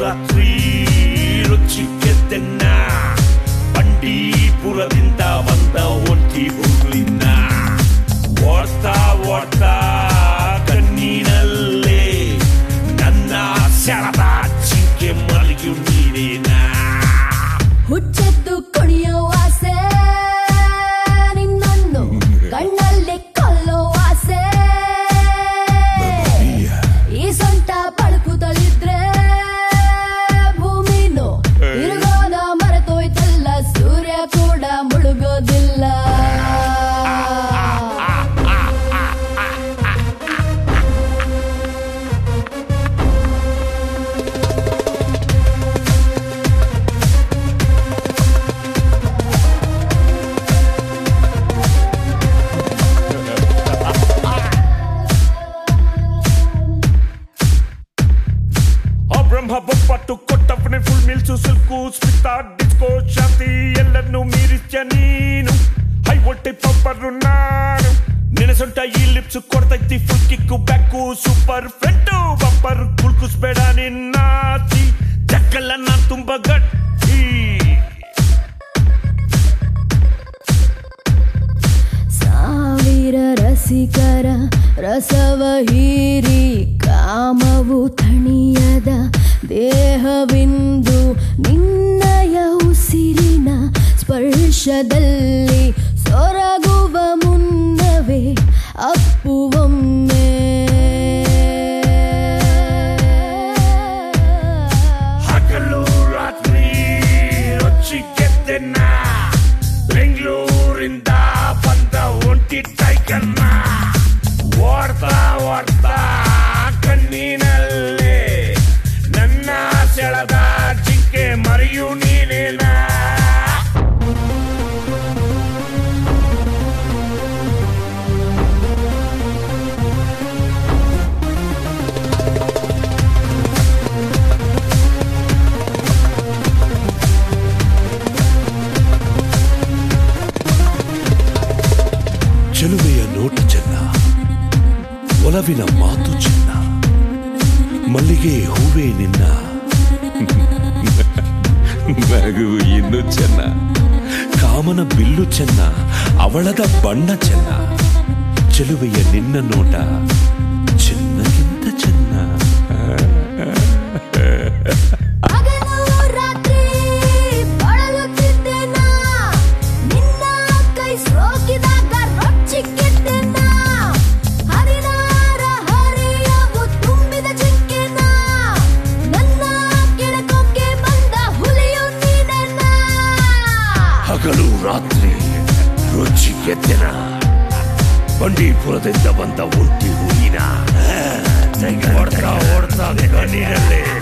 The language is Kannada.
ರಾತ್ರಿ ರುಚಿ ಗೆದ್ದೆನ್ನ ಬಂಡೀಪುರದಿಂದ ಬಂದ ಒಂಟಿ ಹುಡುಲಿನ ಓಡ್ತಾ ಓಡ್ತಾ ಕಣ್ಣಿನಲ್ಲೇ ನನ್ನ ಸೆಳದ ಚಿಂಕೆ ಮಲಗಿ ನೀನೇನಾ ಹುಚ್ಚೆದ್ದು ಕುಣಿಯೋ ಆಸೆ ನಿನ್ನನ್ನು ಕಣ್ಣಲ್ಲಿ ಕೊಲ್ಲೋ ಆಸೆ ಈ ಸೊಂಟ ಪಳುಕುತ್ತಲಿದ್ರೆ ಭೂಮಿನು ತಿರುಗೋದ ಮರೆತೋಯ್ತಲ್ಲ ಸೂರ್ಯ ಕೂಡ ಮುಳುಗೋದಿಲ್ಲ ಆ ಬ್ರಹ್ಮ ಬೊಪ್ಪಟ್ಟು ಕೊಟ್ಟವನೇ ಫುಲ್ ಮಿಲ್ಸು ಸಿಲ್ಕು ಸ್ಮಿತ ಡಿಸ್ಕೋ ಶಾಂತಿ ಎಲ್ಲನ್ನು ಮೀರಿಸ್ಯ ನೀನು ಹೈ ವೋಲ್ಟೆ ಪಂಪರು ನಾನು ನೆನೆಸೊಂಟ ಈ ಲಿಪ್ಸ್ ಕೊಡ್ತೈತಿ full kick back super front bumper ಕುಲ್ಕುಸ್ಬೇಡ ನಿನ್ನಾತಿ ಜಕ್ಕಲ್ಲ ನಾನ್ ತುಂಬಾ ಗಟ್ಟಿ ಸಾವಿರ ರಸಿಕರ ರಸವ ಹೀರಿ ಕಾಮವು ತಣಿಯದ ದೇಹವಿಂದು ನಿನ್ನಯ ಉಸಿರಿನ ಸ್ಪರ್ಶದಲ್ಲಿ ಸೊರಗುವ ಮುನ್ನವೇ ಅಪ್ಪುವೊಮ್ಮೆ ಹಗಲು ರಾತ್ರಿ ರೊಚ್ಚಿ ಗೆದ್ದೆನ್ನ ಬೆಂಗಳೂರಿಂದ ಬಂದ ಒಂಟಿ ಟೈಗರ್ನ ಓಡ್ತಾ ಓಡ್ತಾ ಕಣ್ಣಿನಲ್ಲೇ ನನ್ನ ಸೆಳೆದ ಜಿಂಕೆ ಮರಿಯು ನೀನೇನಾ ಚೆಲುವೆಯ ನೋಟ ಚೆನ್ನ ಒಲವಿನ ಮಾತು ಚೆನ್ನ ಮಲ್ಲಿಗೆ ಹೂವೇ ನಿನ್ನ ನಗು ಇನ್ನು ಚೆನ್ನ ಕಾಮನ ಬಿಲ್ಲು ಚೆನ್ನ ಅವಳದ ಬಣ್ಣ ಚೆನ್ನ ಚೆಲುವೆಯ ನಿನ್ನ ನೋಟ ಚೆನ್ನಗಿಂತ ಚೆನ್ನ ಹಗಲು ರಾತ್ರಿ ಬಳಲುತ್ತಿದ್ದೆನ ನಿನ್ನ ಕೈ ಸೋಕಿದಾಗ ರೊಚ್ಚಿಕ್ಕಿದ್ದೆನ ಹರಿನಾರ ಹರಿಯವು ತುಂಬಿದ ಚಿಕ್ಕೆನ ನನ್ನ ಕೆಳಕೊಕ್ಕೆ ಬಂದ ಹುಲಿಯು ನೀನೆನ್ನ ಹಗಲು ರಾತ್ರಿ ರುಚಿ ಗೆದ್ದೆನ ಬಂಡೀಪುರದಿಂದ ಬಂದ ಒಂಟಿ ಹೂವಿನ ಓಡ್ತಾ ಓಡ್ತಾ ಕಣ್ಣೀರಲ್ಲಿ